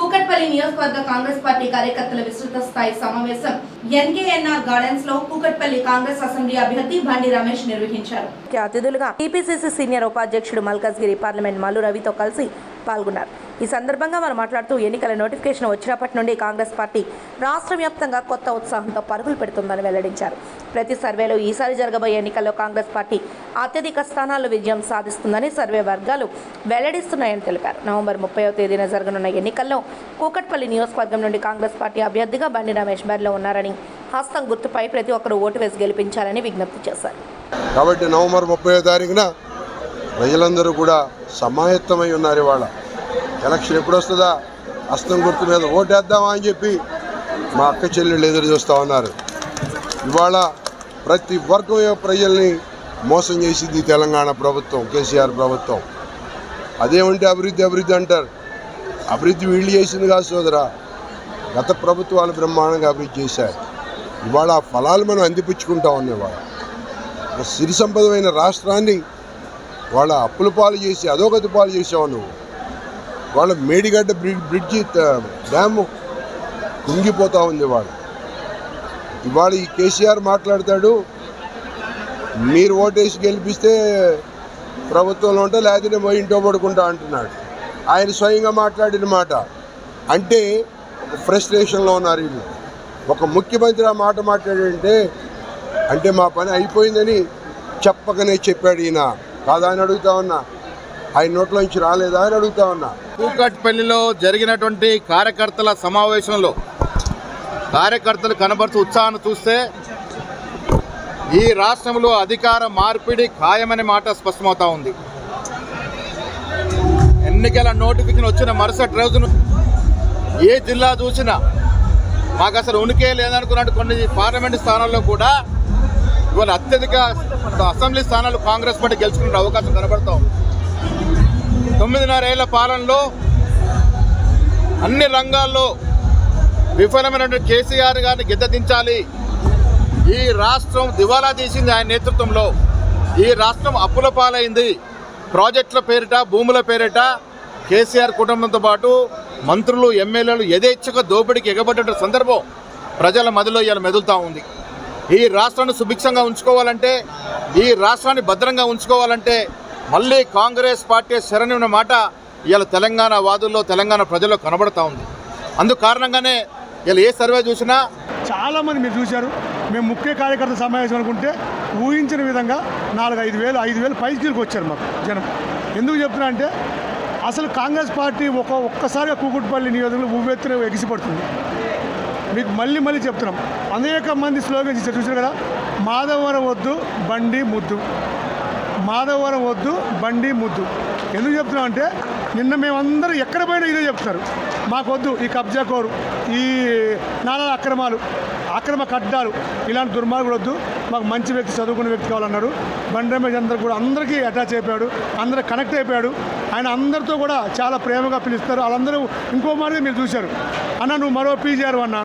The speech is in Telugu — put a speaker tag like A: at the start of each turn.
A: కూకట్పల్లి నియోజకవర్గ కాంగ్రెస్ పార్టీ కార్యకర్తల విస్తృత స్థాయి సమావేశం ఎన్కేఎన్ఆర్ గార్డెన్స్ లో కూకట్పల్లి కాంగ్రెస్ అసెంబ్లీ అభ్యర్థి బండి రమేష్ నిర్వహించారు
B: ముఖ్య అతిథులుగా టీపీసీసీ సీనియర్ ఉపాధ్యక్షుడు మల్కాజ్గిరి పార్లమెంట్ మల్లు రవితో కలిసి పాల్గొన్నారు ఈ సందర్భంగా వారు మాట్లాడుతూ ఎన్నికల నోటిఫికేషన్ వచ్చినప్పటి నుండి కాంగ్రెస్ పార్టీ రాష్ట్ర వ్యాప్తంగా కొత్త ఉత్సాహంతో పరుగులు పెడుతుందని వెల్లడించారు ప్రతి సర్వేలో ఈసారి జరగబోయే ఎన్నికల్లో కాంగ్రెస్ పార్టీ అత్యధిక స్థానాల్లో విజయం సాధిస్తుందని సర్వే వర్గాలు వెల్లడిస్తున్నాయని తెలిపారు నవంబర్ ముప్పైవ తేదీన జరగనున్న ఎన్నికల్లో కూకట్పల్లి నియోజకవర్గం నుండి కాంగ్రెస్ పార్టీ అభ్యర్థిగా బండి రమేష్ బరిలో ఉన్నారని హస్తం గుర్తుపై ప్రతి ఒక్కరూ ఓటు వేసి గెలిపించాలని విజ్ఞప్తి చేశారు
C: కాబట్టి నవంబర్ ముప్పై తారీఖున ప్రజలందరూ కూడా సమాయత్తమై ఉన్నారు ఇవాళ ఎలక్షన్ ఎప్పుడు వస్తుందా హస్తం గుర్తు మీద ఓటేద్దామా అని చెప్పి మా అక్క చెల్లెళ్ళు ఎదురు చూస్తూ ఉన్నారు ఇవాళ ప్రతి వర్గం యొక్క ప్రజల్ని మోసం చేసింది ఈ తెలంగాణ ప్రభుత్వం కేసీఆర్ ప్రభుత్వం అదేమంటే అభివృద్ధి అభివృద్ధి అంటారు అభివృద్ధి వీళ్ళు చేసింది కాదు సోదరా గత ప్రభుత్వాలు బ్రహ్మాండంగా అభివృద్ధి చేశాయి ఇవాళ ఆ ఫలాలు మనం అందిపుచ్చుకుంటా ఉన్నాం ఇవాళ ఒక సిరి సంపదమైన రాష్ట్రాన్ని వాళ్ళ అప్పుల పాలు చేసి అధోగతి పాలు చేసావు నువ్వు వాళ్ళ మేడిగడ్డ బ్రి- బ్రిడ్జి త- డ్యాము కుంగిపోతా ఉంది వాళ్ళు ఇవాళ ఈ కేసీఆర్ మాట్లాడతాడు మీరు ఓటేసి గెలిపిస్తే ప్రభుత్వంలో ఉంటే లేకపోతే పోయి ఇంట్లో పడుకుంటా అంటున్నాడు ఆయన స్వయంగా మాట్లాడిన మాట అంటే ఒక ఫ్రస్ట్రేషన్లో ఉన్నారు వీళ్ళు ఒక ముఖ్యమంత్రి ఆ మాట మాట్లాడంటే అంటే మా పని అయిపోయిందని చెప్పకనే చెప్పాడు ఈయన కాదా అని అడుగుతా ఉన్నా ఆయన నోట్లోంచి రాలేదా అని అడుగుతా ఉన్నా
D: కూకట్పల్లిలో జరిగినటువంటి కార్యకర్తల సమావేశంలో కార్యకర్తలు కనబడుతూ ఉత్సాహాన్ని చూస్తే ఈ రాష్ట్రంలో అధికార మార్పిడి ఖాయమనే మాట స్పష్టమవుతా ఉంది ఎన్నికల నోటిఫికేషన్ వచ్చిన మరుసటి రోజున ఏ జిల్లా చూసినా మాకు అసలు ఉనికే లేదనుకున్నట్టు కొన్ని పార్లమెంటు స్థానాల్లో కూడా ఇవాళ అత్యధిక అసెంబ్లీ స్థానాలు కాంగ్రెస్ పార్టీ గెలుచుకునే అవకాశం కనబడతా ఉంది తొమ్మిదిన్నరేళ్ల పాలనలో అన్ని రంగాల్లో విఫలమైనటువంటి కేసీఆర్ గారిని గిద్దదించాలి ఈ రాష్ట్రం దివాలా తీసింది ఆయన నేతృత్వంలో ఈ రాష్ట్రం అప్పుల పాలైంది ప్రాజెక్టుల పేరిట భూముల పేరిట కేసీఆర్ కుటుంబంతో పాటు మంత్రులు ఎమ్మెల్యేలు యథేచ్ఛగా దోపిడీకి ఎగబడ్డ సందర్భం ప్రజల మదిలో ఇవాళ మెదులుతూ ఉంది ఈ రాష్ట్రాన్ని సుభిక్షంగా ఉంచుకోవాలంటే ఈ రాష్ట్రాన్ని భద్రంగా ఉంచుకోవాలంటే మళ్ళీ కాంగ్రెస్ పార్టీ శరణి ఉన్న మాట ఇవాళ తెలంగాణ వాదుల్లో తెలంగాణ ప్రజల్లో కనబడతా ఉంది అందుకు కారణంగానే ఇలా ఏ సర్వే చూసినా
E: చాలామంది మీరు చూశారు మేము ముఖ్య కార్యకర్త సమావేశం అనుకుంటే ఊహించిన విధంగా నాలుగు ఐదు వేలు ఐదు వేలు పైకి వచ్చారు మాకు జనం ఎందుకు చెప్తున్నా అంటే అసలు కాంగ్రెస్ పార్టీ ఒక ఒక్కసారిగా కూకుట్పల్లి నియోజకవర్గంలో ఉవ్వెత్తున ఎగిసిపడుతుంది మీకు మళ్ళీ మళ్ళీ చెప్తున్నాం అనేక మంది స్లోగన్స్ ఇచ్చారు చూసారు కదా మాధవరం వద్దు బండి ముద్దు మాధవరం వద్దు బండి ముద్దు ఎందుకు చెప్తున్నాం అంటే నిన్న మేమందరం ఎక్కడ పోయినా ఇదే చెప్తున్నారు మాకొద్దు ఈ కబ్జా కోరు ఈ నానా అక్రమాలు అక్రమ కడ్డాలు ఇలాంటి దుర్మార్గులు వద్దు మాకు మంచి వ్యక్తి చదువుకున్న వ్యక్తి కావాలన్నారు బండి రమేష్ అందరు కూడా అందరికీ అటాచ్ అయిపోయాడు అందరూ కనెక్ట్ అయిపోయాడు ఆయన అందరితో కూడా చాలా ప్రేమగా పిలుస్తారు వాళ్ళందరూ ఇంకో మాదిరిగా మీరు చూశారు అన్న నువ్వు మరో పీజీఆర్ అన్న